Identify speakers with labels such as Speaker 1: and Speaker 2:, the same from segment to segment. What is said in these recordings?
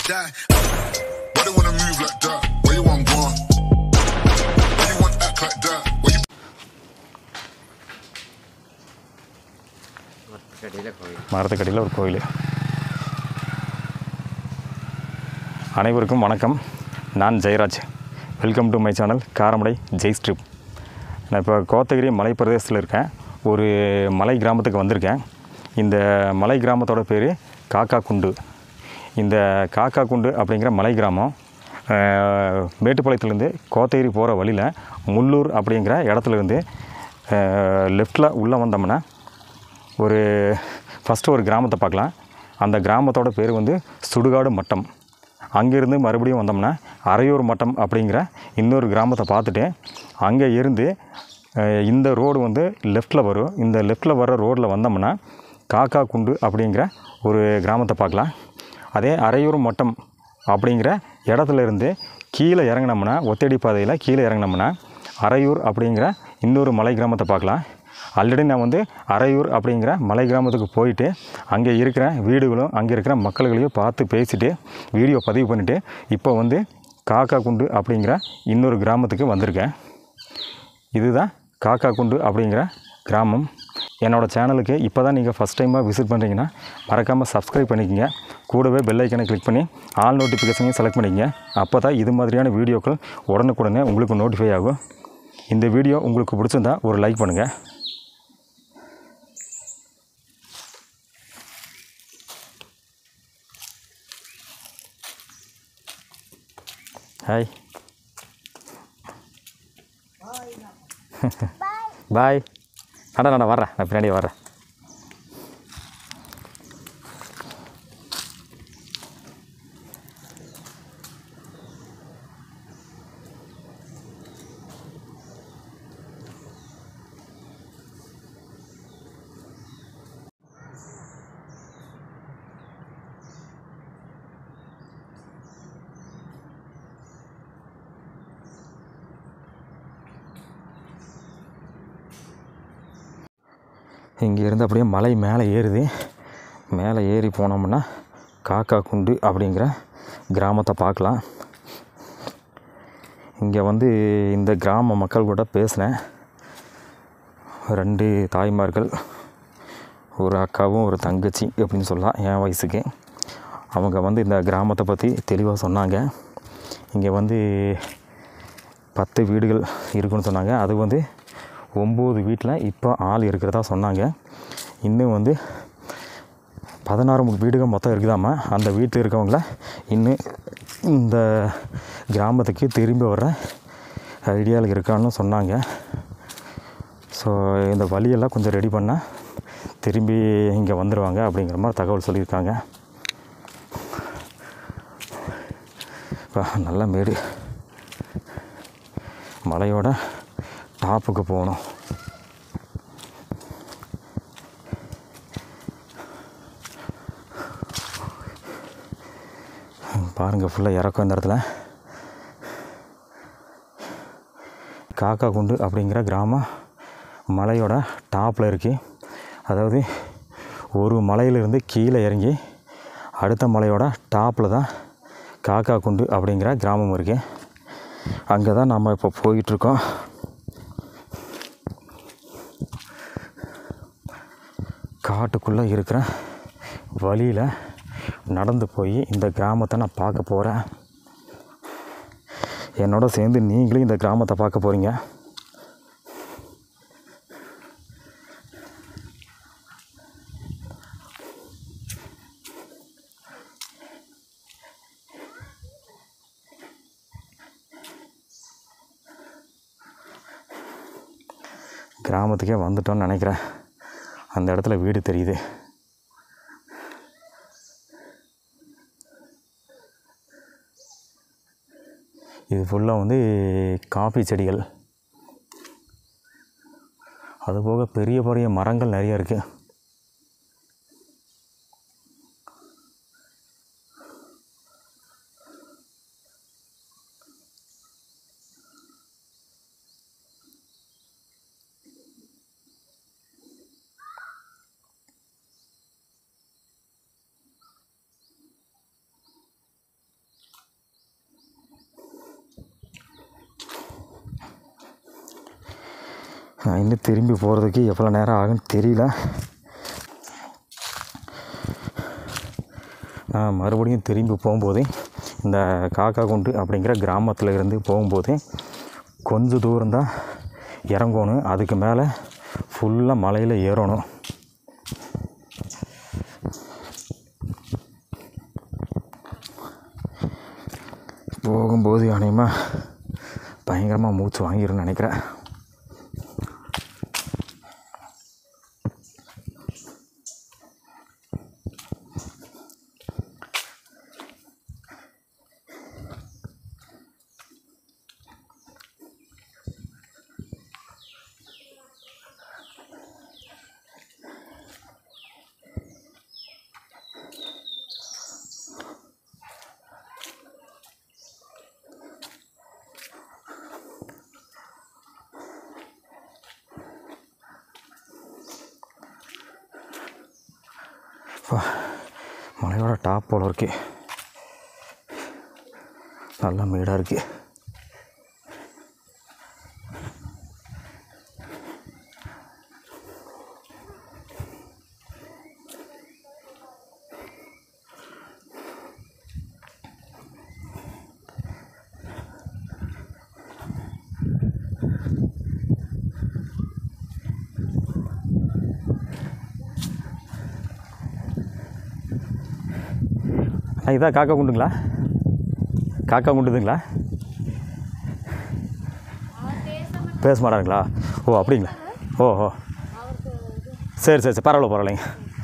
Speaker 1: die. Why they wanna move like that? Where you want gone? Why you want act like that? Where you
Speaker 2: கடையில் கோயில்
Speaker 3: மரத்துக்கடியில் ஒரு கோயில் அனைவருக்கும் வணக்கம் நான் Jayaraj welcome to my channel Karamadai Jai strip நான் இப்போ கோத்தகிரி மலை பிரதேசத்தில் இருக்கேன் ஒரு மலை கிராமத்துக்கு வந்திருக்கேன் இந்த மலை கிராமத்தோட பேர் காக்கா குண்டு இந்த காக்கா குண்டு அப்படிங்கிற மலை கிராமம் அஹ், மேட்டுப்பாளையத்துலேருந்து கோத்தகிரி போகிற வழியில் முள்ளூர் அப்படிங்கிற இடத்துலேருந்து லெஃப்டில் உள்ளே வந்தோம்னா ஒரு ஃபஸ்ட்டு ஒரு கிராமத்தை பார்க்கலாம் அந்த கிராமத்தோட பேர் வந்து சுடுகாடு மட்டம் அங்கேருந்து மறுபடியும் வந்தோம்னா அரையூர் மட்டம் அப்படிங்கிற இன்னொரு கிராமத்தை பார்த்துட்டு அங்கே இருந்து அஹ், இந்த ரோடு வந்து லெஃப்ட்டில் வரும் இந்த லெஃப்ட்டில் வர ரோட்டில் வந்தோம்னா காக்கா குண்டு அப்படிங்கிற ஒரு கிராமத்தை பார்க்கலாம் அதே அரையூர் மட்டம் அப்படிங்கிற இடத்துல இருந்து கீழே இறங்கினோம்னா ஒத்தடி பாதையில் கீழே இறங்கினோம்னா அரையூர் அப்படிங்கிற இன்னொரு மலை கிராமத்தை பார்க்கலாம் ஆல்ரெடி நான் வந்து அரையூர் அப்படிங்கிற மலை கிராமத்துக்கு போயிட்டு அங்கே இருக்கிற வீடுகளும் அங்கே இருக்கிற மக்கள்களையும் பார்த்து பேசிட்டு வீடியோ பதிவு பண்ணிவிட்டு இப்போ வந்து காக்கா குண்டு அப்படிங்கிற இன்னொரு கிராமத்துக்கு வந்திருக்கேன் இதுதான் காக்கா குண்டு அப்படிங்கிற கிராமம் என்னோடய சேனலுக்கு இப்போ தான் நீங்கள் ஃபஸ்ட் டைமாக விசிட் பண்ணுறீங்கன்னா மறக்காமல் சப்ஸ்கிரைப் பண்ணிக்கங்க கூடவே பெல் ஐக்கனை கிளிக் பண்ணி ஆல் நோட்டிஃபிகேஷனையும் செலக்ட் பண்ணிக்கங்க அப்போ தான் இது மாதிரியான வீடியோக்கள் உடனுக்குடனே உங்களுக்கு நோட்டிஃபை ஆகும் இந்த வீடியோ உங்களுக்கு பிடிச்சிருந்தா ஒரு லைக் பண்ணுங்கள் ஹாய் பாய் நட நட வர்றேன் நான் பின்னாடி வர்றேன் இங்கேருந்து அப்படியே மலை மேலே ஏறுது மேலே ஏறி போனோம்னா காக்கா குண்டு அப்படிங்கிற கிராமத்தை பார்க்கலாம் இங்கே வந்து இந்த கிராம மக்கள் கூட பேசினேன் ரெண்டு தாய்மார்கள் ஒரு அக்காவும் ஒரு தங்கச்சி அப்படின்னு சொல்லலாம் என் வயசுக்கு அவங்க வந்து இந்த கிராமத்தை பற்றி தெளிவாக சொன்னாங்க இங்கே வந்து பத்து வீடுகள் இருக்குன்னு சொன்னாங்க அது வந்து ஒம்பது வீட்டில் இப்போ ஆள் இருக்கிறதா சொன்னாங்க இன்னும் வந்து பதினாறு வீடுகள் மொத்தம் இருக்குதாம்மா அந்த வீட்டில் இருக்கவங்கள இன்னும் இந்த கிராமத்துக்கு திரும்பி வர்ற ஐடியாவில் இருக்கான்னு சொன்னாங்க ஸோ இந்த வழியெல்லாம் கொஞ்சம் ரெடி பண்ணால் திரும்பி இங்கே வந்துடுவாங்க அப்படிங்கிற மாதிரி தகவல் சொல்லியிருக்காங்க இப்போ நல்ல மேடு மலையோட டாப்புக்கு போகணும் பாருங்கள் ஃபுல்லாக இறக்கம் இந்த இடத்துல காக்கா குண்டு அப்படிங்கிற கிராமம் மலையோட டாப்பில் இருக்குது அதாவது ஒரு மலையிலிருந்து கீழே இறங்கி அடுத்த மலையோட டாப்பில் தான் காக்கா குண்டு அப்படிங்கிற கிராமம் இருக்குது அங்கே தான் நம்ம இப்போ போயிட்டுருக்கோம் காட்டுக்குள்ளே இருக்கிற வழியில் நடந்து போய் இந்த கிராமத்தை நான் பார்க்க போகிறேன் என்னோட சேர்ந்து நீங்களும் இந்த கிராமத்தை பார்க்க போகிறீங்க கிராமத்துக்கே வந்துட்டோன்னு நினைக்கிறேன் அந்த இடத்துல வீடு தெரியுது இது ஃபுல்லாக வந்து காஃபி செடிகள் அதுபோக பெரிய பெரிய மரங்கள் நிறைய இருக்குது நான் இன்னும் திரும்பி போகிறதுக்கு எவ்வளோ நேரம் ஆகும்னு தெரியல நான் மறுபடியும் திரும்பி போகும்போது இந்த காக்கா குண்டு அப்படிங்கிற கிராமத்தில் இருந்து போகும்போது கொஞ்சம் தூரம்தான் இறங்கணும் அதுக்கு மேலே ஃபுல்லாக மலையில் ஏறணும் போகும்போது அநேகமாக பயங்கரமாக மூச்சு வாங்கிரும்னு நினைக்கிறேன் அப்பா, மலையோட டாப் போல இருக்கு நல்லா மேடாக இருக்கு ஆ, இதா காக்கா குண்டுங்களா காக்கா குண்டுதுங்களா பேச மாட்டாங்களா ஓ அப்படிங்களா ஓ ஓ சரி சரி சரி பரவாயில்ல பரவாயில்லைங்க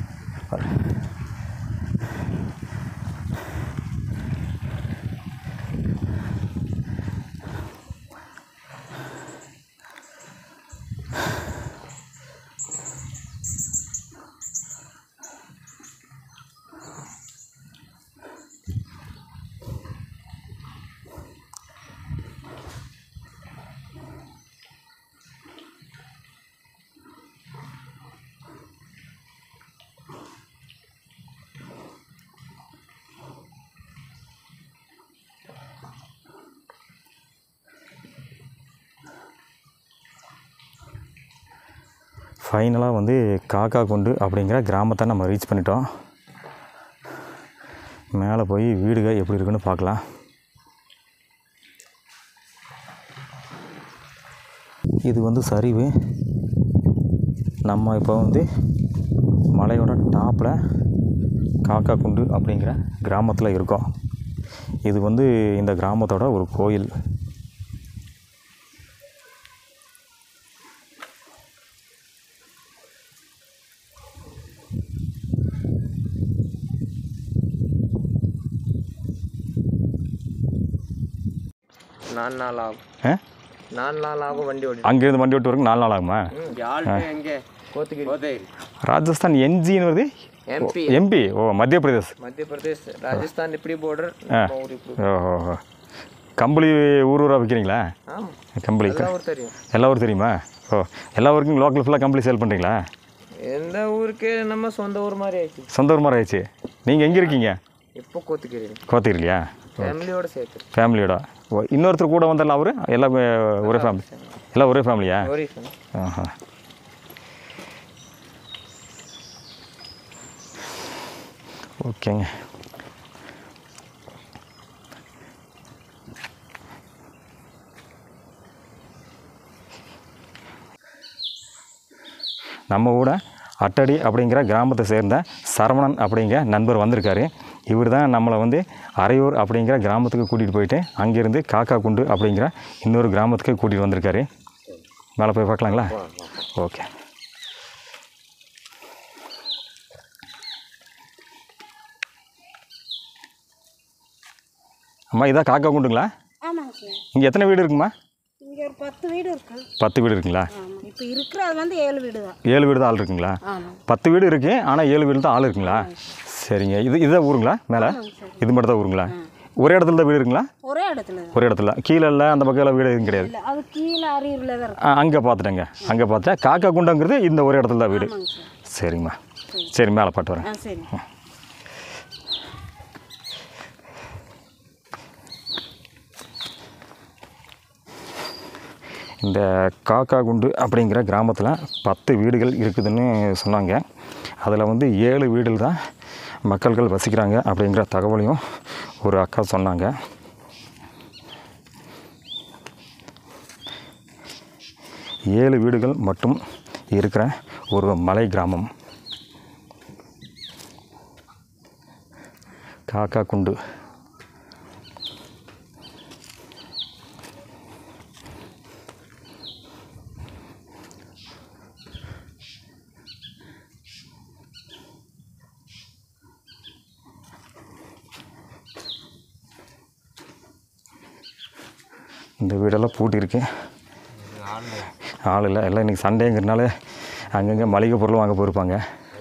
Speaker 3: ஃபைனலாக வந்து காக்கா குண்டு அப்படிங்கிற கிராமத்தை நம்ம ரீச் பண்ணிட்டோம் மேலே போய் வீடுக எப்படி இருக்குன்னு பார்க்கலாம் இது வந்து சரிவு நம்ம இப்போ வந்து மலையோட டாப்பில் காக்கா குண்டு அப்படிங்கிற கிராமத்தில் இருக்கோம் இது வந்து இந்த கிராமத்தோட ஒரு கோயில்
Speaker 2: நாலு நாள் ஆகும்
Speaker 3: ஆ
Speaker 2: நாலு நாள் ஆகும் வண்டி ஓடி
Speaker 3: அங்கேருந்து வண்டி விட்டு வரக்கு நாலு நாள் ஆகுமா
Speaker 2: யாழ்ட்டு எங்கே கோத்தகிரி கோத்தகிரி
Speaker 3: ராஜஸ்தான் என்ஜின்னு வருது
Speaker 2: எம்பி
Speaker 3: எம்பி ஓ மத்திய பிரதேஷ்
Speaker 2: மத்திய பிரதேஷ் ராஜஸ்தான் இப்படி border
Speaker 3: ஆ.
Speaker 2: நம்ம ஊர் இப்படி
Speaker 3: ஓ ஓ ஓ. கம்பளி ஊர் ஊராக விற்கிறீங்களா
Speaker 2: ஆமாம்
Speaker 3: கம்பளி
Speaker 2: எல்லாம் ஊர் தெரியும்
Speaker 3: எல்லா ஊரும் தெரியுமா ஓ எல்லா ஊருக்கும் லோக்கல் ஃபுல்லாக கம்பளி சேல் பண்ணுறீங்களா
Speaker 2: எந்த ஊருக்கு நம்ம சொந்த ஊர் மாதிரி ஆயிடுச்சு
Speaker 3: சொந்த ஊர் மாதிரி ஆயிடுச்சு நீங்கள் எங்கே இருக்கீங்க
Speaker 2: இப்போ கோத்தகிரி
Speaker 3: கோத்தகிரிலையா
Speaker 2: ஃபேமிலியோட சேர்த்து
Speaker 3: ஃபேமிலியோட ஓ இன்னொருத்தர் கூட வந்தாலும் அவரு எல்லாம் ஒரே ஃபேமிலி எல்லாம் ஒரே ஃபேமிலியா
Speaker 2: ஒரே family.
Speaker 3: ஆஹா ஓகேங்க நம்ம கூட அட்டடி அப்படிங்கிற கிராமத்தை சேர்ந்த சரவணன் அப்படிங்கிற நண்பர் வந்திருக்காரு இவர் தான் நம்மளை வந்து அரையூர் அப்படிங்கிற கிராமத்துக்கு கூட்டிகிட்டு போயிட்டு அங்கேருந்து காக்கா குண்டு அப்படிங்கிற இன்னொரு கிராமத்துக்கு கூட்டிகிட்டு வந்திருக்காரு மேலே போய் பார்க்கலாங்களா ஓகே அம்மா இதான் காக்கா குண்டுங்களா
Speaker 4: ஆமாங்க சார்
Speaker 3: இங்கே எத்தனை வீடு இருக்குமா
Speaker 4: இங்கே ஒரு பத்து வீடு இருக்கு
Speaker 3: பத்து வீடு இருக்குங்களா
Speaker 4: ஆமாம் இப்போ இருக்கிறது வந்து ஏழு வீடு தான்
Speaker 3: ஏழு வீடு தான் ஆள் இருக்குங்களா
Speaker 4: ஆமாம்
Speaker 3: பத்து வீடு இருக்குது ஆனால் ஏழு வீடு தான் ஆள் இருக்குங்களா சரிங்க இது இதுதான் ஊருங்களா மேலே இது மட்டும் தான் ஊருங்களா ஒரே இடத்துல தான் வீடு இருக்குங்களா
Speaker 4: ஒரே இடத்துல தான்
Speaker 3: ஒரே இடத்துல கீழே இல்லை அந்த பக்கம் எல்லாம் வீடு எதுவும் கிடையாது
Speaker 4: இல்லை அது கீழே அரியூரில் தான் இருக்கு
Speaker 3: அங்கே பார்த்துட்டேங்க அங்கே பார்த்தா காக்கா குண்டங்கிறது இந்த ஒரே இடத்துல தான் வீடு
Speaker 4: ஆமாங்க சார்
Speaker 3: சரிங்கம்மா சரி மேலே பாட்டு வரேன்
Speaker 4: ஆ சரி
Speaker 3: இந்த காக்கா குண்டு அப்படிங்கிற கிராமத்தில் பத்து வீடுகள் இருக்குதுன்னு சொன்னாங்க அதில் வந்து ஏழு வீடுகள் தான் மக்கள்கள் வசிக்கிறாங்க அப்படிங்கிற தகவலையும் ஒரு அக்கா சொன்னாங்க ஏழு வீடுகள் மட்டும் இருக்கிற ஒரு மலை கிராமம் காக்கா குண்டு இந்த வீடெல்லாம் பூட்டியிருக்கு ஆள் இல்லை எல்லாம் இன்றைக்கி சண்டேங்கிறனால அங்கங்கே மளிகை பொருள் வாங்க போயிருப்பாங்க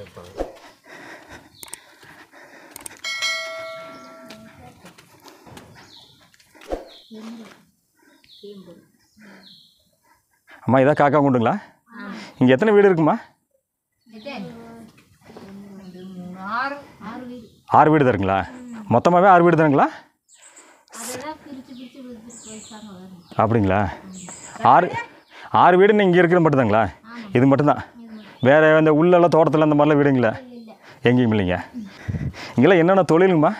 Speaker 3: அம்மா இதான் காக்கா குண்டுங்களா இங்கே எத்தனை வீடு இருக்குமா ஆறு வீடு தான் இருக்குங்களா மொத்தமாகவே ஆறு வீடு தானுங்களா அப்படிங்களா ஆறு ஆறு வீடு இங்கே இருக்கிறது மட்டும்தாங்களா இது மட்டும்தான் வேறு இந்த உள்ளெல்லாம் தோட்டத்தில் அந்த மாதிரிலாம் வீடுங்களா எங்கேயும் இல்லைங்க இங்கெல்லாம் என்னென்ன தொழிலுங்கம்மா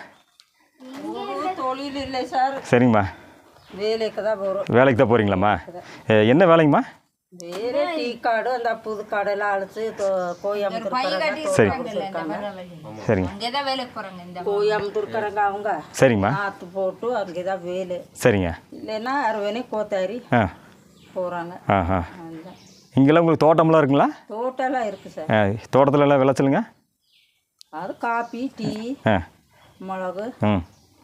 Speaker 5: தொழில் இல்லை சார்
Speaker 3: சரிங்கம்மா
Speaker 5: வேலைக்கு தான் போகிறோம்
Speaker 3: வேலைக்கு தான் போகிறீங்களாம்மா எ- என்ன வேலைங்கம்மா
Speaker 5: வேறு டீ கார்டு அந்த புது காடெல்லாம் அழைச்சி கோயம்புத்தூர்
Speaker 3: சரி சரிங்க
Speaker 6: அங்கேதான் வேலைக்கு போறாங்க இந்த
Speaker 5: கோயம்புத்தூர்காரங்க அவங்க
Speaker 3: சரிங்கம்மா
Speaker 5: நாற்று போட்டு அங்கே தான் வேலை
Speaker 3: சரிங்க
Speaker 5: இல்லைன்னா அரவணை கோத்தாரி
Speaker 3: ஆ
Speaker 5: போகிறாங்க
Speaker 3: ஆ ஆ இங்கெல்லாம் உங்களுக்கு தோட்டம்லாம் இருக்குங்களா
Speaker 5: தோட்டம்லாம் இருக்குது சார்
Speaker 3: ஆ, தோட்டத்துல எல்லாம் விளைச்சலுங்க
Speaker 5: அது காப்பி டீ
Speaker 3: ஆ
Speaker 5: மிளகு
Speaker 3: ம்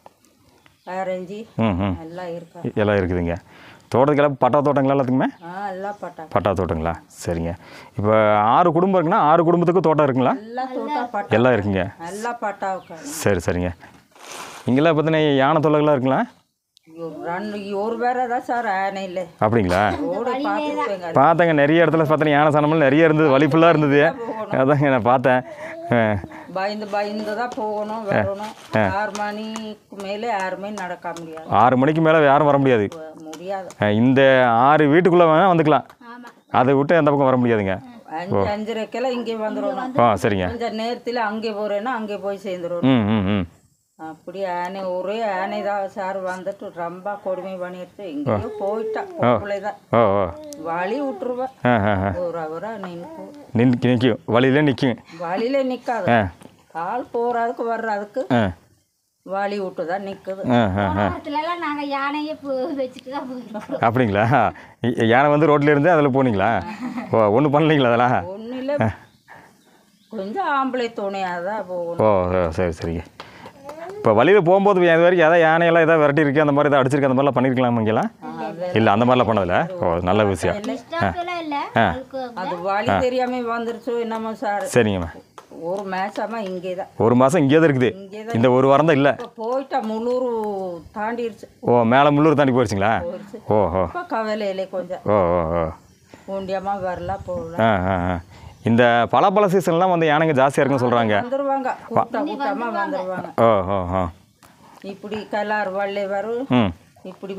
Speaker 5: ஆரஞ்சு
Speaker 3: ம் ம்
Speaker 5: எல்லாம் இருக்கு
Speaker 3: எல்லாம் இருக்குதுங்க தோட்டத்துக்கெல்லாம் பட்டா தோட்டங்களா எல்லாத்துக்குமே
Speaker 5: ஆ எல்லாம் பட்டா
Speaker 3: பட்டா தோட்டங்களா சரிங்க இப்போ ஆறு குடும்பம் இருக்குன்னா ஆறு குடும்பத்துக்கும் தோட்டம் இருக்குங்களா
Speaker 5: எல்லாம் தோட்டா பட்டா
Speaker 3: எல்லாம் இருக்குங்க
Speaker 5: எல்லாம் பட்டாவுக்கு
Speaker 3: சரி சரிங்க இங்கெல்லாம் பார்த்தீங்கன்னா யானை தொல்லைகள்லாம் இருக்குங்களா
Speaker 5: ரெண்டு ஒரு பேரை தான் சார் ஆனை இல்லை
Speaker 3: அப்படிங்களா
Speaker 5: ரோடு பார்த்துருப்பேங்க
Speaker 3: பார்த்தேங்க நிறைய இடத்துல பார்த்தீங்கன்னா யானை சனமல் நிறைய இருந்தது வழி ஃபுல்லாக இருந்தது அதாங்க நான் பார்த்தேன் ஆ,
Speaker 5: பயந்து பயந்து தான் போகணும் வரணும் ஆறு மணிக்கு மேலே யாருமே நடக்க முடியாது
Speaker 3: ஆறு மணிக்கு மேலே யாரும் வர முடியாது
Speaker 5: முடியாது
Speaker 3: ஆ, இந்த ஆறு வீட்டுக்குள்ளே வேணால் வந்துக்கலாம் அதை விட்டு எந்த பக்கம் வர முடியாதுங்க
Speaker 5: அஞ்சு அஞ்சரைக்கெல்லாம் இங்கே வந்துடணும்
Speaker 3: ஆ சரிங்க
Speaker 5: கொஞ்சம் நேரத்தில் அங்கே போகிறேன்னா அங்கே போய் சேர்ந்துடணும்
Speaker 3: ம் ம் ம்
Speaker 5: அப்படி ஆனை ஒரே ஆனை தான் சார் வந்துட்டு ரொம்ப கொடுமை பண்ணிட்டு எங்கேயோ போயிட்டா பொம்பளை தான்
Speaker 3: ஓ ஓ
Speaker 5: வழி விட்டுருவா
Speaker 3: ஆ ஆ ஆ
Speaker 5: ஒரு அவரா நிற்கும்
Speaker 3: நிற்க நிற்கும் வழியில நிற்கும்
Speaker 5: வழியில நிற்காது
Speaker 3: ஆ
Speaker 5: ஆள் போகிறதுக்கு வர்றதுக்கு
Speaker 3: ஆ
Speaker 5: வழி விட்டு தான் நிற்குது
Speaker 3: ஆ ஆ ஆ
Speaker 4: இடத்துலலாம் நாங்கள் யானையை வச்சுட்டு தான் போயிருக்கோம்
Speaker 3: அப்படிங்களா இ- யானை வந்து ரோட்ல இருந்து அதில் போனீங்களா ஓ ஒன்றும் பண்ணலீங்களா அதெல்லாம்
Speaker 5: ஒன்றும் இல்லை கொஞ்சம் ஆம்பளை துணையாக தான் போகணும்
Speaker 3: ஓ ஓ, சரி சரிங்க இப்போ வழியில் போகும்போது இது வரைக்கும் எதாவது யானையெல்லாம் எதாவது விரட்டி இருக்கு அந்த மாதிரி எதாவது அடிச்சிருக்கு அந்த மாதிரிலாம் பண்ணியிருக்கலாம் இங்கெல்லாம் இல்லை அந்த மாதிரிலாம் பண்ணதில்ல ஓ நல்ல விஷயம்
Speaker 4: ஸ்டாப்பெல்லாம் இல்லை அதுக்கு
Speaker 5: அது வழி தெரியாம வந்துருச்சோ என்னமோ சார்
Speaker 3: சரிங்கம்மா
Speaker 5: ஒரு மேசமா இங்கே தான்
Speaker 3: ஒரு மாதம் இங்கே தான் இருக்குது
Speaker 5: இங்கே
Speaker 3: இந்த ஒரு வாரம் தான் இல்லை
Speaker 5: இப்போ போயிட்டா முள்ளூர் தாண்டிருச்சு
Speaker 3: ஓ மேலே முள்ளூர் தாண்டி போயிடுச்சிங்களா ஓ ஓ
Speaker 5: இப்போ கவலையிலே கொஞ்சம்
Speaker 3: ஓ ஓ ஓ
Speaker 5: ஒண்டியமா வரலாம் போகலாம்
Speaker 3: ஆ ஆ ஆ இந்த பலாப்பழ சீசன்லாம் வந்து யானைங்க ஜாஸ்தியாக இருக்குன்னு சொல்கிறாங்க
Speaker 5: வந்துருவாங்க கூட்டம் கூட்டமா வந்துருவாங்க
Speaker 3: ஓ ஓ ஓ
Speaker 5: இப்படி கலார் வள்ளி வரும்
Speaker 3: ம்
Speaker 5: இப்படி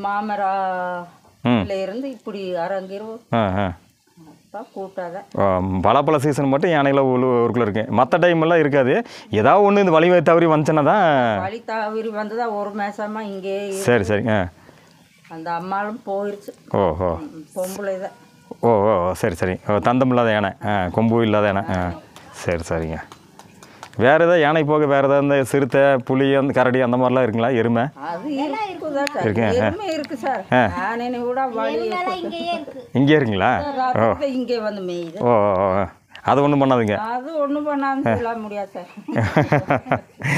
Speaker 5: மாமரால இருந்து இப்படி அரங்கிரும்
Speaker 3: ஆ ஆ
Speaker 5: அப்போ கூட்டாதான்
Speaker 3: ஆ, பலாப்பழ சீசன் மட்டும் யானைகளை ஊரு ஊருக்குள்ளே இருக்கு மற்ற டைமெல்லாம் இருக்காது ஏதாவது ஒன்று இந்த வழி தவறி வந்துச்சுன்னா தான்
Speaker 5: வழி தவறி வந்ததா ஒரு மேசமா இங்கே
Speaker 3: சரி சரி ஆ
Speaker 5: அந்த அம்மாளும் போயிருச்சு
Speaker 3: ஓ ஓ
Speaker 5: ம், பொம்பளை தான்
Speaker 3: ஓ ஓ ஓ, சரி சரி ஓ தந்தம் இல்லாத யானை ஆ கொம்பு இல்லாத யானை ஆ சரி சரிங்க வேறு ஏதாவது யானை போக வேறு ஏதாவது இந்த சிறுத்தை புலி அந்த கரடி அந்த மாதிரிலாம் இருக்குங்களா எருமை
Speaker 5: அது இருக்குதா சார் எருமை இருக்கு சார் ஆனைன்னு கூட வழி
Speaker 4: இங்கேயே இருக்கு
Speaker 3: இங்கே இருக்குங்களா
Speaker 5: ராத்திரில இங்கே வந்து மேயுது
Speaker 3: ஓ ஓ ஓ அது ஒன்றும் பண்ணாதுங்க
Speaker 5: அது ஒண்ணும் பண்ணான்னு சொல்ல முடியாது சார்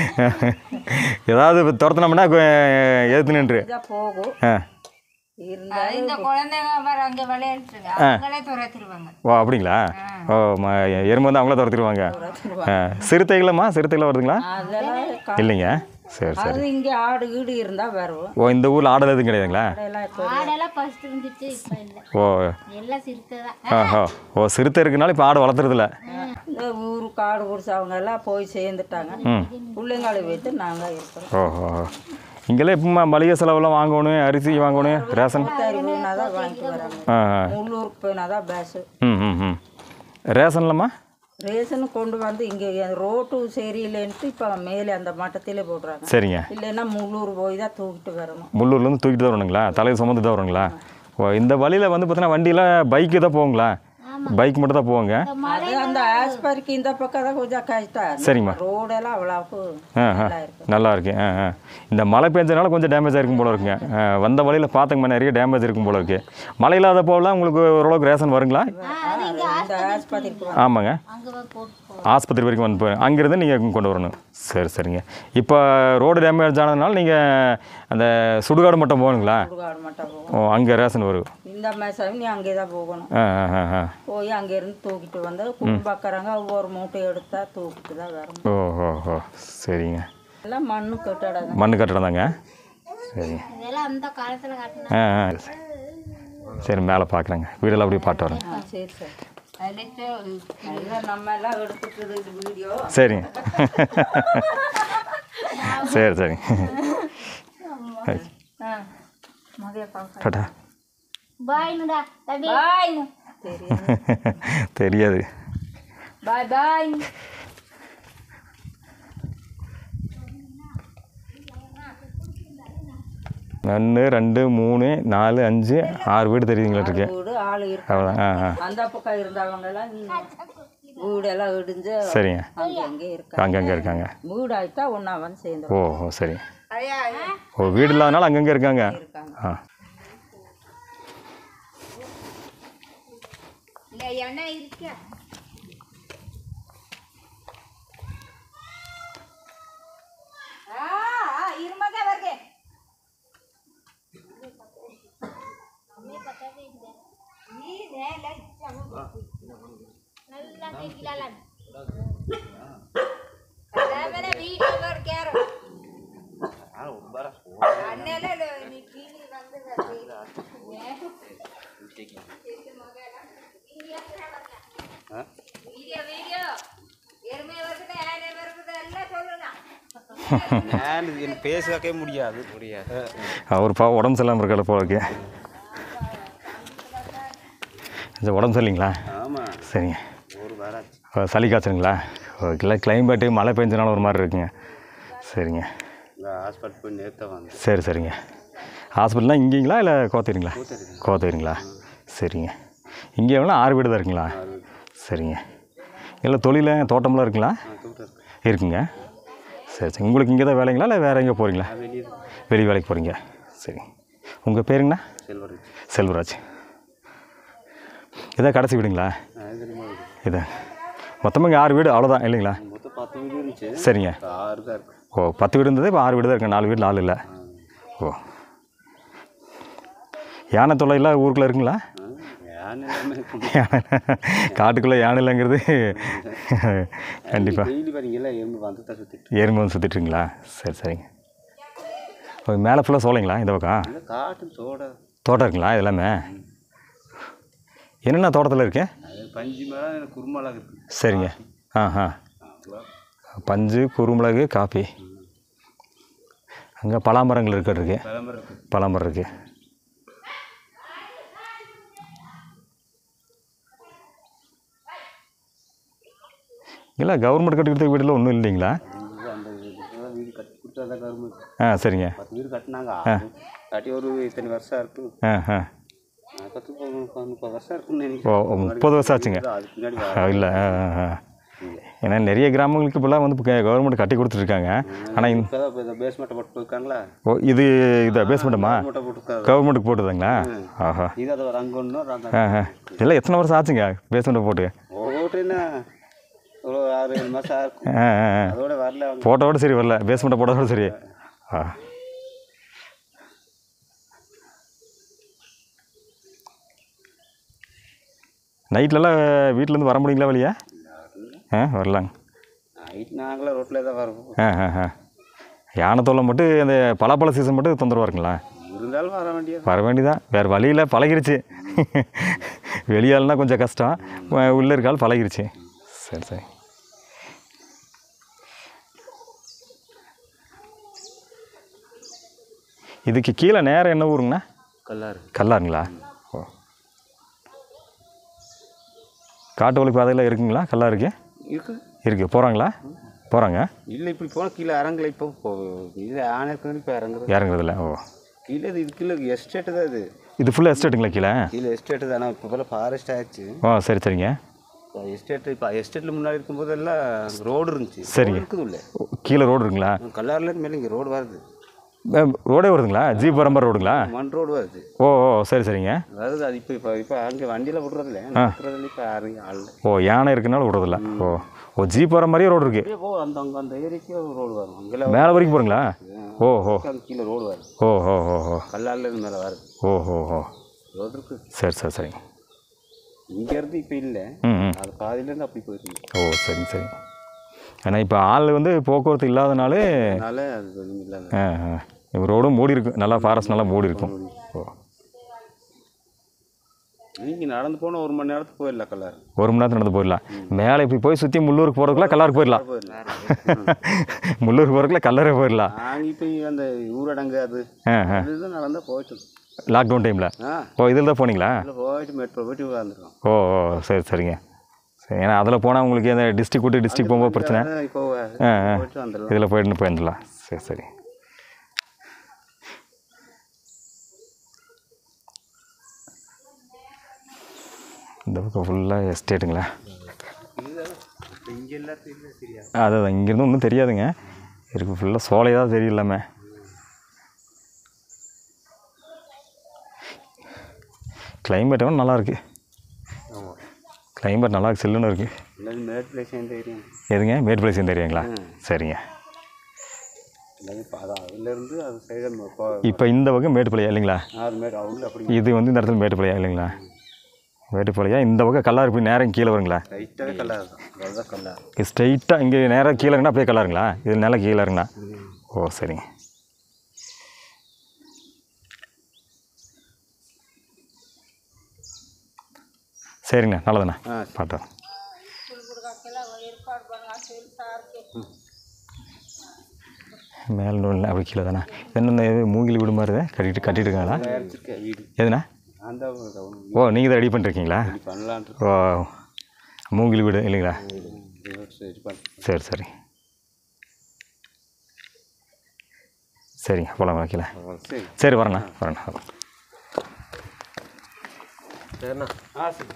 Speaker 3: ஏதாவது துரத்துனோம்னா எதிர்த்து நின்று
Speaker 5: இதாக போகும்
Speaker 3: ஆ
Speaker 5: இருந்தா
Speaker 6: இந்த குழந்தைங்க வேற அங்க விளையாண்டுருங்க அவங்களே துரத்திடுவாங்க
Speaker 3: ஓ அப்படிங்களா ஓ ம எறும்பு வந்து அவங்கள துரத்திடுவாங்க ஆ சிறுத்தைகளம்மா சிறுத்தைகள் வருதுங்களா
Speaker 5: அதெல்லாம் க-
Speaker 3: இல்லைங்க சரி சரி
Speaker 5: அது இங்கே ஆடு கீடு இருந்தா வரும்
Speaker 3: ஓ இந்த ஊரில் ஆடல் எதுவும் கிடையாதுங்களா
Speaker 5: அதெல்லாம் இப்போ
Speaker 4: ஆடெல்லாம் ஃபர்ஸ்ட் இருந்துச்சு இப்போ இல்லை
Speaker 3: ஓ
Speaker 4: எல்லாம் சிறுத்தை தான்
Speaker 3: ஆஹா ஓ சிறுத்தை இருக்கனால இப்போ ஆடு வளர்த்துறதில்ல
Speaker 5: இந்த ஊரு காடு குடிச்சவங்க எல்லாம் போய் சேர்ந்துட்டாங்க பிள்ளைங்களை வைத்து நாங்க இருக்கிறோம்
Speaker 3: ஓ ஓ இங்கெல்லாம் இப்போ மளிகை செலவெல்லாம் வாங்கணும் அரிசி வாங்கணும் ரேஷன்
Speaker 5: அறுபதுனா தான் வாங்கிட்டு வராங்க
Speaker 3: ஆ ஆ
Speaker 5: உள்ளூருக்கு போயினா தான் பேஸு
Speaker 3: ம் ம் ம் ரேஷன்லம்மா
Speaker 5: ரேஷன் கொண்டு வந்து இங்கே ரோட்டு சரியில்லைன்ட்டு இப்போ மேலே அந்த மட்டத்திலே போடுறாங்க
Speaker 3: சரிங்க
Speaker 5: இல்லைன்னா முள்ளூர் போய் தான் தூக்கிட்டு வரணும்
Speaker 3: முள்ளூர்லேருந்து தூக்கிட்டு தான் வரணுங்களா தலையை சுமந்து தான் வரணுங்களா ஓ இந்த வழியில் வந்து பார்த்தீங்கன்னா வண்டியில் பைக்கு தான் போகுங்களா பைக் மட்டும் தான் போவாங்க
Speaker 5: அது அந்த ஆஸ்பருக்கு இந்த பக்கம் தான் கொஞ்சம் கஷ்டம்
Speaker 3: சரிங்கம்மா.
Speaker 5: ரோடெல்லாம் அவ்வளோக்கு
Speaker 3: ஆ ஆ
Speaker 5: நல்லா இருக்கு
Speaker 3: நல்லா இருக்கு ஆ ஆ இந்த மழை பெஞ்சனால கொஞ்சம் டேமேஜ் இருக்கும் போல இருக்குங்க ஆ, வந்த வழியில் பார்த்தங்கம்மா நிறைய டேமேஜ் இருக்கும் போல இருக்கு மழை இல்லாத போகலாம் உங்களுக்கு ஓரளவுக்கு ரேஷன் வருங்களா
Speaker 5: இந்த ஆஸ்பத்திரிக்கு
Speaker 3: ஆமாங்க
Speaker 4: அங்கே போய் போட்டு போ
Speaker 3: ஆஸ்பத்திரி வரைக்கும் வந்து போய் அங்கேருந்து நீங்கள் கொண்டு வரணும் சரி சரிங்க இப்போ ரோடு டேமேஜ் ஆனதுனால நீங்கள் அந்த சுடுகாடு மட்டும் போகணுங்களா
Speaker 5: சுடுகாடு மட்டும் போகும்
Speaker 3: ஓ அங்கே ரேஷன் வரும்
Speaker 5: இந்த மேசாவும் நீ அங்கே தான் போகணும்
Speaker 3: ஆ ஆ ஆ ஆ
Speaker 5: போய் அங்கேருந்து தூக்கிட்டு வந்து குடும்பக்காரங்க ஒவ்வொரு மூட்டை எடுத்தா தூக்கிட்டு தான் வரணும்
Speaker 3: ஓ ஓ ஓ சரிங்க
Speaker 5: எல்லாம் மண்ணு கட்டடம்
Speaker 3: மண்ணு கட்டடம் தாங்க சரிங்க
Speaker 4: இதெல்லாம் அந்த காலத்தில் கட்டின
Speaker 3: ஆ ஆ சரி மேலே பார்க்குறேங்க வீடெல்லாம் அப்படியே பாட்டு வரேன்
Speaker 5: ஆ சரி சரி எல்லாம் நம்ம எல்லாம் எடுத்துட்டு இது வீடியோ
Speaker 3: சரிங்க சரி சரிங்க டாட்டா
Speaker 4: பாய்னுடா தம்பி
Speaker 6: பாய்
Speaker 3: தெரியாது
Speaker 6: பாய் பாய்
Speaker 3: ஒன்று ரெண்டு மூணு நாலு அஞ்சு ஆறு வீடு தெரியுதுங்களா இருக்கு
Speaker 5: வீடு ஆள் இருக்கு
Speaker 3: அவ்வளோதான் ஆ ஆ
Speaker 5: அந்த பக்கம் இருந்தவங்க எல்லாம் வீடெல்லாம் இடிஞ்சு
Speaker 3: சரிங்க
Speaker 5: அங்கே அங்கே இருக்காங்க
Speaker 3: அங்கங்கே இருக்காங்க
Speaker 5: வீடு ஆயிட்டா ஒன்றா வந்து சேர்ந்து
Speaker 3: ஓ ஓ சரி ஓ வீடு இல்லாதனால அங்கங்கே இருக்காங்க
Speaker 5: இருக்காங்க
Speaker 3: ஆ
Speaker 6: இல்லை எண்ணெய் இருக்கா இருமதான் வருது
Speaker 4: நல்லா கேட்கலாம்
Speaker 6: ಅದಾದ್ಮೇಲೆ video ಬರ್ಕ್ಯಾರು. ಅನ್ನೆಲ್ಲ ನೀ TV ಬಂದಿದೆ. Video, video. எருமை வருகுது, யானை வருகுது, எல்லாம் சொல்லுங்க.
Speaker 7: நான் இது பேசவே முடியாது முடியாது
Speaker 3: அவர் பா உடம்பு சரியில்லாமல் இருக்காரு போல இருக்கு கொஞ்சம் உடம்பு சரியில்லைங்களா
Speaker 7: ஆமாம்
Speaker 3: சரிங்க
Speaker 7: ஒரு வாராச்சு
Speaker 3: ஓ, சளி காய்ச்சலுங்களா ஓகே கிளைமேட்டு மழை பெஞ்சனால ஒரு மாதிரி இருக்குங்க சரிங்க
Speaker 7: இந்த ஹாஸ்பிட்டல் போய் நேற்று வந்தேன்
Speaker 3: சரி சரிங்க ஹாஸ்பிட்டல்லாம் இங்கேங்களா இல்லை கோத்தகிரிங்களா கோத்தகிரிங்களா சரிங்க இங்கே எவ்வளோ ஆறு வீடு தான் இருக்குங்களா சரிங்க இல்லை தொழில் தோட்டம்லாம் இருக்குங்களா இருக்குங்க சரி சரி உங்களுக்கு இங்கே தான் வேலைங்களா இல்லை வேறு எங்கே போகிறீங்களா
Speaker 7: வெளியே
Speaker 3: வெளி வேலைக்கு போகிறீங்க சரி உங்கள் பேருங்கண்ணா
Speaker 7: செல்வராஜ்
Speaker 3: செல்வராஜ் இதான் கடைசி வீடுங்களா இதான் மொத்தமாக இங்கே ஆறு வீடு அவ்வளோதான் இல்லைங்களா
Speaker 7: மொத்தம் பத்து வீடு இருந்துச்சு
Speaker 3: சரிங்க
Speaker 7: இப்போ ஆறு தான் இருக்கு
Speaker 3: ஓ பத்து வீடு இருந்தது இப்போ ஆறு வீடு தான் இருக்கு நாலு வீட்டில் ஆள் இல்லை ஓ யானை தொல்லை எல்லாம் ஊருக்குள்ளே இருக்குங்களா
Speaker 7: யானை எல்லாமே இருக்கு.
Speaker 3: காட்டுக்குள்ளே யானை இல்லைங்கிறது கண்டிப்பாக
Speaker 7: டெய்லி வரீங்கல்ல எறும்பு வந்து தான் சுற்றிட்டு
Speaker 3: எறும்பு வந்து சுற்றிட்டுருங்களா சரி சரிங்க ஓ மேலே ஃபுல்லாக சோலைங்களா இந்த பக்கம்
Speaker 7: இல்லை காட்டு சோடா
Speaker 3: தோட்டம் இருக்குங்களா இது எல்லாமே என்னென்ன தோட்டத்தில் இருக்கு
Speaker 7: அது பஞ்சு மேலே குருமலாக இருக்கு
Speaker 3: சரிங்க ஆ ஆ பஞ்சு குறுமிளகு காப்பி அங்கே பலாமரங்கள் இருக்கிறது இருக்கு
Speaker 7: கிளம்புற இருக்கு
Speaker 3: பலாமரம் இருக்கு இல்லை கவர்மெண்ட் கட்டி கொடுத்த வீட்டில் ஒன்றும் இல்லைங்களா
Speaker 7: இது அந்த இதுதான் வீடு கட்டி கொடுத்தா தான் கவர்மெண்ட்
Speaker 3: ஆ சரிங்க
Speaker 7: பத்து வீடு கட்டினாங்க கட்டி ஒரு இத்தனை வருஷம் இருக்கும்
Speaker 3: ஆ ஆ
Speaker 7: பத்து முப்பது முப்பது வருஷம் இருக்கும்னு
Speaker 3: ஓ
Speaker 7: நினைக்கிறேன்
Speaker 3: ஓ, முப்பது வருஷம் ஆச்சுங்க
Speaker 7: அதுக்கு முன்னாடி
Speaker 3: இல்லை ஆ ஆ, ஆ. ஏன்னா நிறைய கிராமங்களுக்கு இப்போலாம் வந்து கவர்மெண்ட் கட்டி கொடுத்துருக்காங்க ஆனால் இந்த
Speaker 7: இப்போ தான் இந்த பேஸ்மெண்ட்டை போட்டு போயிருக்காங்களா
Speaker 3: ஓ இது இது பேஸ்மெண்ட்டமா
Speaker 7: மூட்டை போட்டுருக்காரு
Speaker 3: கவர்மெண்ட்டுக்கு போட்டுதாங்களா ஆஹா
Speaker 7: இது அது ஒரு அங்கே ஒன்று அங்கே
Speaker 3: ஆ ஆ இதெல்லாம் எத்தனை வருஷம் ஆச்சுங்க பேஸ்மெண்ட்டை போட்டு
Speaker 7: ஓட்டுன்னா ஒரு ஆறு ஏழு மாதம் இருக்கும்
Speaker 3: ஆ ஆ ஆ
Speaker 7: அதோட வரல அவங்க
Speaker 3: போட்டோட சரி வரல பேஸ்மெண்ட்டை போட்டோட சரி ஆ நைட்லலாம் வீட்டிலேருந்து வர முடியுங்களா வெளியே ஆ வரலாங்க
Speaker 7: நைட் நாங்களும் ரோட்டில் தான் வருவோம்
Speaker 3: ஆ ஆ ஆ யானை தொல்லை மட்டும் அந்த பலாப்பழ சீசன் மட்டும் தொந்தரவாக இருக்குங்களா
Speaker 7: இருந்தாலும் வர வேண்டியது
Speaker 3: வர வேண்டியதான் வேறு வழியில் பழகிருச்சு வெளியாள்னா கொஞ்சம் கஷ்டம் உ- உள்ளே இருக்கால் பழகிருச்சு சரி சரி இதுக்கு கீழே நேரம் என்ன ஊருங்கண்ணா
Speaker 7: கல்லாறு
Speaker 3: கல்லாருங்களா ஓ காட்டு வழி பாதையில் இருக்குங்களா கல்லாருக்கு
Speaker 7: இருக்கு
Speaker 3: இருக்குது போகிறாங்களா போகிறாங்க
Speaker 7: இல்லை இப்படி போனால் கீழே இறங்கல இப்போ போ இல்லை ஆனை இருக்கிறது இப்போ இறங்குறது
Speaker 3: இறங்குறதில்ல ஓ
Speaker 7: கீழே இது கீழே எஸ்டேட்டு தான் இது
Speaker 3: இது ஃபுல்லாக எஸ்டேட்டுங்களா கீழே
Speaker 7: கீழே எஸ்டேட்டு தான் ஆனால் இப்போ போல ஃபாரஸ்ட் ஆயிடுச்சு
Speaker 3: ஓ சரி சரிங்க
Speaker 7: எஸ்டேட் இப்போ எஸ்டேட்டில் முன்னாடி இருக்கும்போதெல்லாம் ரோடு இருந்துச்சு
Speaker 3: சரிங்க.
Speaker 7: road இருக்குது உள்ள
Speaker 3: ஓ, கீழே ரோடு இருக்குங்களா
Speaker 7: கல்லாறுல மேலே இங்கே ரோடு வருது
Speaker 3: மேம், ரோடே வருதுங்களா ஜீப் வர மாதிரி ரோடுங்களா
Speaker 7: மண் ரோடு வருது
Speaker 3: ஓ ஓ சரி சரிங்க
Speaker 7: வருது அது இப்போ இப்போ இப்போ அங்கே வண்டியில் விட்றதில்ல விட்றதில்ல இப்போ யாரும் ஆள் இல்லை.
Speaker 3: ஓ யானை இருக்குனால விடுறதில்ல ஓ ஓ ஜீப் வர மாதிரியே ரோடு இருக்குது
Speaker 7: அப்படியே போ அந்த அங்கே அந்த ஏரியாக்கே ரோடு வரும் அங்கெல்லாம்
Speaker 3: மேலே வரைக்கும் போகிறீங்களா ஓ ஓ
Speaker 7: அங்கே கீழே ரோடு வருது
Speaker 3: ஓ ஓ ஓ ஓ
Speaker 7: கல்லாறுல இருந்து மேலே வருது
Speaker 3: ஓ ஓ ஓ
Speaker 7: ரோடு இருக்குது
Speaker 3: சரி சரி சரிங்க
Speaker 7: இங்கேருந்து இப்போ இல்லை
Speaker 3: ம் ம்
Speaker 7: அது பாதியிலேருந்து அப்படி போயிருக்கு
Speaker 3: ஓ சரிங்க சரிங்க ஏன்னா இப்போ ஆள் வந்து போக்குவரத்து இல்லாதனாலே
Speaker 7: அதனால அது ஒன்றும் இல்லாத
Speaker 3: ஆ ஆ இப்போ ரோடும் மூடி இருக்கும் நல்லா ஃபாரஸ்ட் நல்லா மூடி இருக்கும் ஓ
Speaker 7: நீங்கள் நடந்து போனால் ஒரு மணி நேரத்துக்கு போயிடலாம் கல்லாறு
Speaker 3: ஒரு மணி நேரத்தில் நடந்து போயிடலாம் மேலே இப்படி போய் சுற்றி முள்ளூருக்கு போகிறதுக்குள்ள கல்லாருக்கு போயிடலாம் முள்ளூருக்கு போகிறதுக்குள்ள கல்லறை போயிடலாம்
Speaker 7: நாங்கள் இப்போ அந்த ஊரடங்கு அது
Speaker 3: ஆ ஆ
Speaker 7: இதுதான் நடந்தால் போயிட்டு
Speaker 3: லாக்டவுன் டைமில்
Speaker 7: ஆ
Speaker 3: ஓ இதில் தான் போனீங்களா
Speaker 7: அதில் போயிட்டு மெட்ரோ போயிட்டு வந்துடுறோம்
Speaker 3: ஓ ஓ சரி சரிங்க சரி ஏன்னா அதில் போனால் உங்களுக்கு அந்த டிஸ்ட்ரிக் விட்டு டிஸ்ட்ரிக் போகும்போது பிரச்சனை
Speaker 7: இப்போ
Speaker 3: ஆ ஆ
Speaker 7: போயிட்டு வந்துடலாம்
Speaker 3: இதில் போயிட்டு போயிருந்துடலாம் சரி சரி இந்த பக்கம் ஃபுல்லாக எஸ்டேட்டுங்களா
Speaker 7: இங்கே எல்லாத்தையும் சரியா
Speaker 3: அது அது இங்கேருந்து ஒன்றும் தெரியாதுங்க இருக்கு ஃபுல்லாக சோலையாக தெரியலாமே கிளைமேட்டும் நல்லா இருக்கு கிளைமேட் நல்லா இருக்கு சில்லுன்னு இருக்கு
Speaker 7: எல்லாரும் மேட் பிளேஸ் எந்த ஏரியா
Speaker 3: எதுங்க மேட்டுப்பாளையம் தெரியுங்களா சரிங்க
Speaker 7: எல்லாமே இப்போ அது அதுலேருந்து அது சைடு
Speaker 3: இப்போ இந்த பக்கம் மேட்டுப்பாளையம் இல்லைங்களா
Speaker 7: அது மேட் அவங்க அப்படி
Speaker 3: இது வந்து இந்த இடத்துல மேட்டுப்பாளையம் இல்லைங்களா மேட்டுப்பாளையம் இந்த பக்கம் கல்லாறு போய் நேரம் கீழே வருங்களா
Speaker 7: லைட்டாகவே கல்லாது தான் அதுதான் கல்லாது
Speaker 3: இது ஸ்ட்ரைட்டாக இங்கே நேராக கீழே இருக்குன்னா அப்படியே கல்லாருங்களா இது நில கீழே இருக்குண்ணா ஓ சரிங்க சரிங்கண்ணா நல்லதுண்ணா
Speaker 7: ஆ
Speaker 3: பார்த்தோம் மேல் நூலில் அப்படி கீழே தானே என்ன இது மூங்கில் வீடு மாதிரி தான் கட்டிட்டு கட்டிட்டு இருக்காங்களா
Speaker 7: இருக்கேன் வீடு
Speaker 3: எதுண்ணா
Speaker 7: நான் தான் ஒன்று
Speaker 3: ஓ நீங்கள் தான் ரெடி பண்ணிருக்கீங்களா
Speaker 7: பண்ணலான்ட்டு
Speaker 3: ஓ மூங்கில் வீடு இல்லைங்களா
Speaker 7: சரி பண்ண
Speaker 3: சரி சரி சரிங்க போகலாம் வைக்கல
Speaker 7: சரி
Speaker 3: சரி வரேண்ணா வரேண்ணா வரேன்
Speaker 7: சரிண்ணா ஆ சரி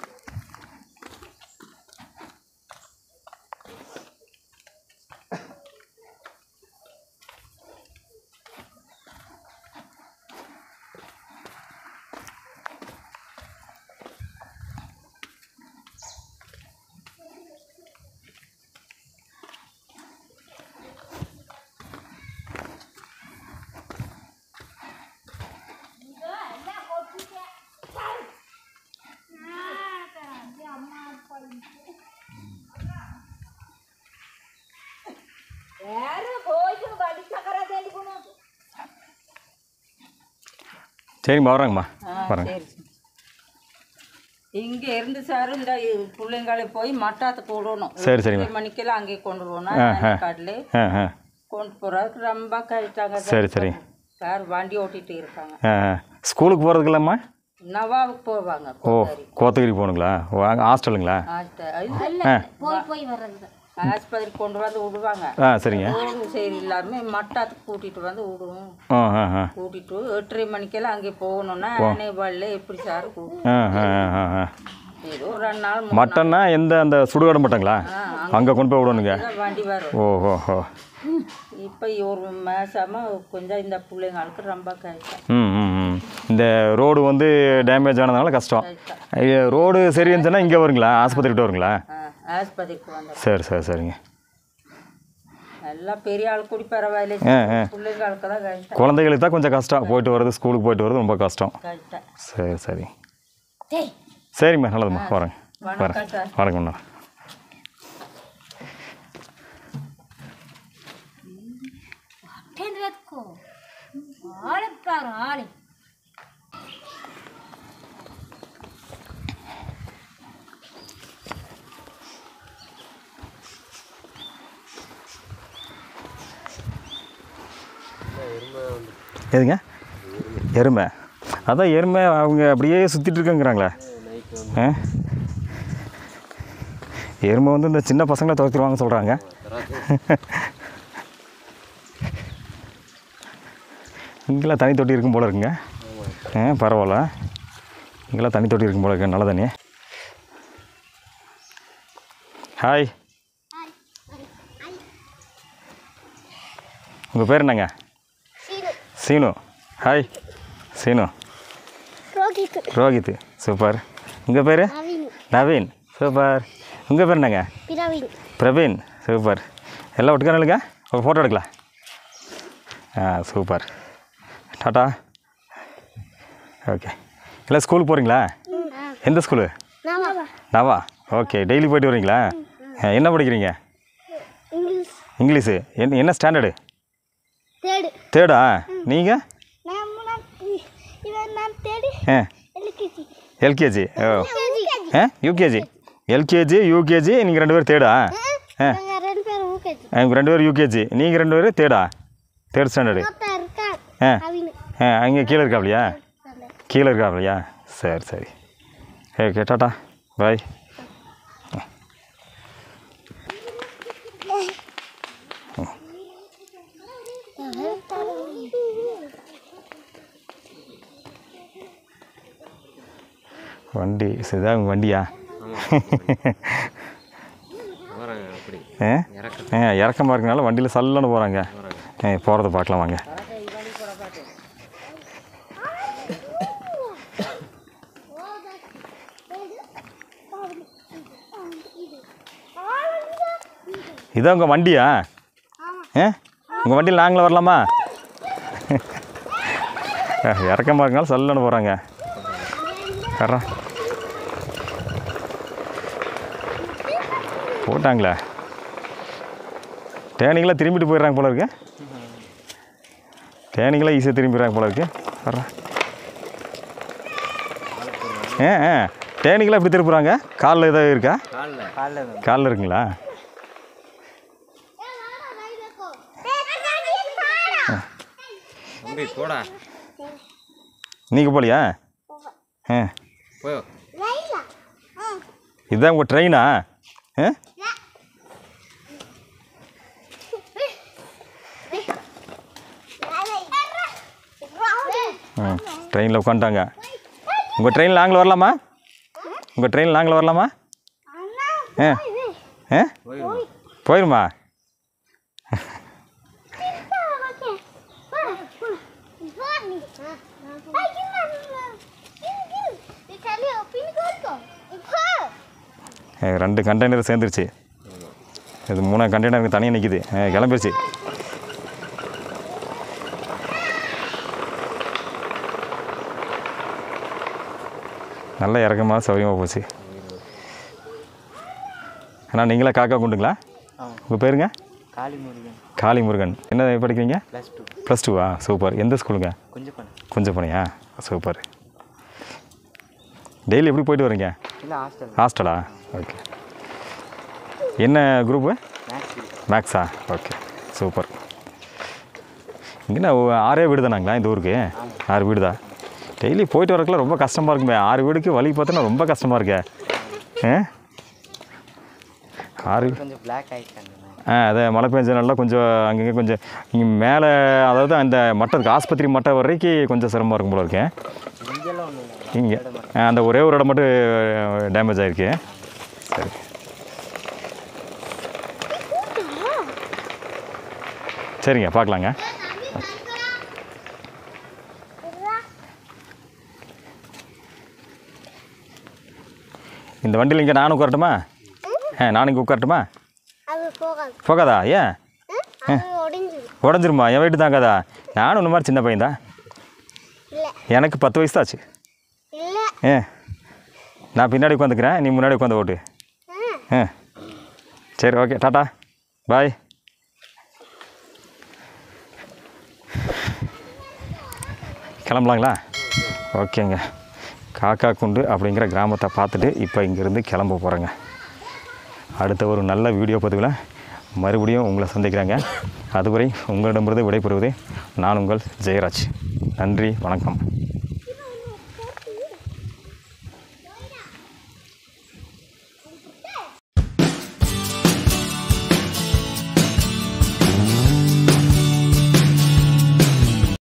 Speaker 3: சரிங்கம்மா வரேங்கம்மா வரேங்க
Speaker 5: சரி இங்கே இருந்து சார் இந்த பிள்ளைங்களை போய் மட்டாத்துக்கு விடணும்
Speaker 3: சரி, சரிம்மா.
Speaker 5: எட்டு மணிக்கெல்லாம் அங்கே கொண்டு போகணும் காட்டில்
Speaker 3: ஆ ஆ
Speaker 5: கொண்டு போகிறதுக்கு ரொம்ப கழிட்டாங்க
Speaker 3: சரி சரி
Speaker 5: சார் வண்டி ஓட்டிகிட்டு இருக்காங்க
Speaker 3: ஆ ஆ ஸ்கூலுக்கு போகிறதுக்கு இல்லைம்மா
Speaker 5: நவாவுக்கு போவாங்க
Speaker 3: ஓ கோத்தகிரி போகணுங்களா ஓ அங்கே ஹாஸ்டலுங்களா
Speaker 5: ஆஸ்ப-
Speaker 4: போய் போய் வர்றது
Speaker 5: ஆஸ்பத்திரிக்கு கொண்டு வந்து விடுவாங்க
Speaker 3: ஆ சரிங்க
Speaker 5: ரோடு சரி இல்லாம மட்டாத்துக்கு கூட்டிட்டு வந்து விடுவோம்
Speaker 3: ஆ ஆ ஆ
Speaker 5: கூட்டிட்டு எட்டரை மணிக்கெல்லாம் அங்கே போகணும்னா அணைவாளில் எப்படி சார் கூட்டு
Speaker 3: ஆ ஆ ஆ ஆ
Speaker 5: ஏதோ ஒரு ரெண்டு நாள் மூணு
Speaker 3: மட்டன்னா எந்த அந்த சுடுகாடு மட்டங்களா அங்கே கொண்டு போய் விடணுங்க
Speaker 5: நாள் தான் வண்டி வரும்
Speaker 3: ஓ ஓ ஓ
Speaker 5: இப்போ ஒரு மாசமா கொஞ்சம் இந்த பிள்ளைங்களுக்கு ரொம்ப கஷ்டம்
Speaker 3: ம் ம் ம் இந்த ரோடு வந்து டேமேஜ் ஆனதுனால கஷ்டம் ஐய, ரோடு சரி இருந்துச்சுன்னா இங்கே வருங்களா ஆஸ்பத்திரிக்கிட்ட வருங்களா
Speaker 5: ஆ, ஆஸ்பத்திரிக்கு வந்து
Speaker 3: சரி சரி சரிங்க
Speaker 5: எல்லாம் பெரிய ஆள் கூடி பரவாயில்ல
Speaker 3: ஆ ஆ
Speaker 5: பிள்ளைங்களுக்கு தான் கஷ்டம்
Speaker 3: குழந்தைகளுக்கு தான் கொஞ்சம் கஷ்டம் போயிட்டு வர்றது ஸ்கூலுக்கு போயிட்டு வர்றது ரொம்ப கஷ்டம்
Speaker 5: கஷ்டம்
Speaker 3: சரி சரி
Speaker 4: டேய்
Speaker 3: சரிம்மா நல்லதும்மா வரேன்
Speaker 5: வணக்கம்
Speaker 3: வரேன்
Speaker 5: சார்
Speaker 3: வணக்கம்ண்ணா
Speaker 4: టెన్ వెతుకో ఆడిపారు ఆడి
Speaker 3: எதுங்க எருமை அதான் எருமை அவங்க அப்படியே சுற்றிட்டு இருக்கேங்கிறாங்களே ஆ எருமை வந்து இந்த சின்ன பசங்களை துரத்திடுவாங்க சொல்கிறாங்க இங்கெல்லாம் தனி தொட்டி இருக்கும் போல இருக்குங்க ஆ பரவாயில்ல இங்கெல்லாம் தனி தொட்டி இருக்கும் போல இருக்கு நல்ல தண்ணி ஹாய் உங்கள் பேர் என்னங்க சீனு ஹாய் சீனு
Speaker 4: ரோஹித்
Speaker 3: ரோஹித் சூப்பர் உங்கள் பேர்
Speaker 4: நவீன்
Speaker 3: நவீன் சூப்பர் உங்கள் பேர் என்னங்க
Speaker 4: பிரவீன்
Speaker 3: பிரவீன் சூப்பர் எல்லாம் ஒட்டுக்கா நில்லுங்க ஒரு ஃபோட்டோ எடுக்கலாம் ஆ சூப்பர் டாட்டா ஓகே எல்லாம் ஸ்கூலுக்கு போகிறீங்களா எந்த ஸ்கூலு
Speaker 4: நாம
Speaker 3: நவா ஓகே டெய்லி போயிட்டு வரீங்களா ஆ, என்ன படிக்கிறீங்க
Speaker 4: இங்கிலீஷ்
Speaker 3: இங்கிலீஷு என்ன என்ன ஸ்டாண்டர்டு
Speaker 4: தேடு
Speaker 3: தேர்டா நீங்கள்
Speaker 4: நான் மூணாம் இவன் நான் தேடு
Speaker 3: ஆ
Speaker 4: எல்கேஜி
Speaker 3: எல்கேஜி ஓ ஆ யூகேஜி எல்கேஜி யூகேஜி நீங்கள் ரெண்டு பேரும் தேர்டா ஆ
Speaker 4: நாங்கள் ரெண்டு பேரும் ஊகேஜி
Speaker 3: அவங்க ரெண்டு பேரும் யூகேஜி நீங்கள் ரெண்டு பேரும் தேர்டா தேர்ட் ஸ்டாண்டர்டு
Speaker 4: ஒருத்தன் இருக்கான்
Speaker 3: ஆ
Speaker 4: நவீன்
Speaker 3: ஆ அங்கே கீழே இருக்காப்லையா கீழே இருக்காப்லையா சரி சரி ஓகே டாட்டா பாய் வண்டி சரிதான் உங்கள் வண்டியா ஆ ஆ இறக்கமாக இருக்கனால வண்டியில் சல்லுன்னு போகிறாங்க ஆ போகிறத பார்க்கலாம் வாங்க இதான் உங்கள் வண்டியா ஆ உங்கள் வண்டியில் நாங்களும் வரலாமா இறக்கமாக இருக்கனால சல்லுன்னு போகிறாங்க வர்றோம் போட்டாங்களா டேனிங்களாம் திரும்பிட்டு போயிடுறாங்க போல இருக்கு டேனிங்களாம் ஈஸியாக திரும்பிடுறாங்க போல இருக்கு வர்றேன் ஆ ஆ டேனிங்களாம் எப்படி திருப்புறாங்க காலில் ஏதாவது இருக்கா காலில் இருக்குங்களா
Speaker 2: தம்பி போடா
Speaker 3: நீங்கள் போலியா ஆ
Speaker 2: போயோ
Speaker 3: இதுதான் உங்கள் ட்ரெயினா ஆ ம் ட்ரெயினில் உட்காந்துட்டாங்க உங்கள் ட்ரெயினில் நாங்களும் வரலாமா உங்கள் ட்ரெயினில் நாங்களும் வரலாமா ஆ ஆ போயிருமா ஏ, ரெண்டு கண்டெய்னர் சேர்ந்துருச்சு இது மூணு கண்டெய்னர் தனியாக நிற்கிது கிளம்பிருச்சு நல்ல இறக்கமாக சௌரியமாக போச்சு அண்ணா நீங்களா காக்கா குண்டுங்களா உங்கள் பேருங்க
Speaker 2: காளி முருகன்
Speaker 3: காளி முருகன் என்ன படிக்கிறீங்க
Speaker 2: ப்ளஸ் டூ
Speaker 3: ப்ளஸ் டூவா சூப்பர் எந்த ஸ்கூலுங்க
Speaker 2: கொஞ்சம் பண்ண
Speaker 3: கொஞ்சம் பணியா சூப்பர் டெய்லி எப்படி போயிட்டு வரீங்க
Speaker 2: இல்லை ஹாஸ்டல்
Speaker 3: ஹாஸ்டலா ஓகே என்ன குரூப்பு
Speaker 2: மேக்ஸ்
Speaker 3: மேக்ஸா ஓகே சூப்பர் இங்கே ஆறே வீடு தானாங்களா இந்த ஊருக்கு ஆறு வீடு தான் டெய்லி போயிட்டு வரக்குள்ள ரொம்ப கஷ்டமாக இருக்குமே ஆறு வீடுக்கு வழி பார்த்தோன்னா ரொம்ப கஷ்டமாக இருக்கே ஆ ஆறு
Speaker 2: கொஞ்சம் பிளாக் ஆகிட்டாங்க
Speaker 3: ஆ அதை மழை பெஞ்சனால கொஞ்சம் அங்கங்கே கொஞ்சம் இங்கே மேலே அதாவது அந்த மட்டத்துக்கு ஆஸ்பத்திரி மட்டை வரைக்கும் கொஞ்சம் சிரமமாக இருக்கும் போல இருக்கேன்
Speaker 2: இங்கெல்லாம் ஒன்றும் இல்லை
Speaker 3: இங்கே ஆ, அந்த ஒரே ஒரு இடம் மட்டும் டேமேஜ் ஆகிருக்கு சரி சரிங்க பார்க்கலாங்க இந்த வண்டியில் இங்கே நானும் உட்காரட்டுமா ஆ நானும் இங்கே உட்காரட்டுமா
Speaker 4: அது போகாது
Speaker 3: போகாதா ஏன்
Speaker 4: அது ஒடிஞ்சிடும்
Speaker 3: உடஞ்சிருமா என் வீட்டு தாங்காதா நானும் இந்த மாதிரி சின்ன பையன் தான்
Speaker 4: இல்லை
Speaker 3: எனக்கு பத்து வயசு தாச்சு
Speaker 4: இல்லை
Speaker 3: ஏ நான் பின்னாடி உட்காந்துக்கிறேன் நீ முன்னாடி உட்காந்து ஓட்டு ஆ சரி ஓகே டாட்டா பாய் கிளம்பலாங்களா ஓகேங்க காக்கா குண்டு அப்படிங்கிற கிராமத்தை பார்த்துட்டு இப்போ இங்கேருந்து கிளம்ப போகிறேங்க அடுத்த ஒரு நல்ல வீடியோ பதிவில் மறுபடியும் உங்களை சந்திக்கிறாங்க அதுவரை உங்களிடமிருந்து விடைபெறுவது நான் உங்கள் ஜெயராஜ் நன்றி வணக்கம்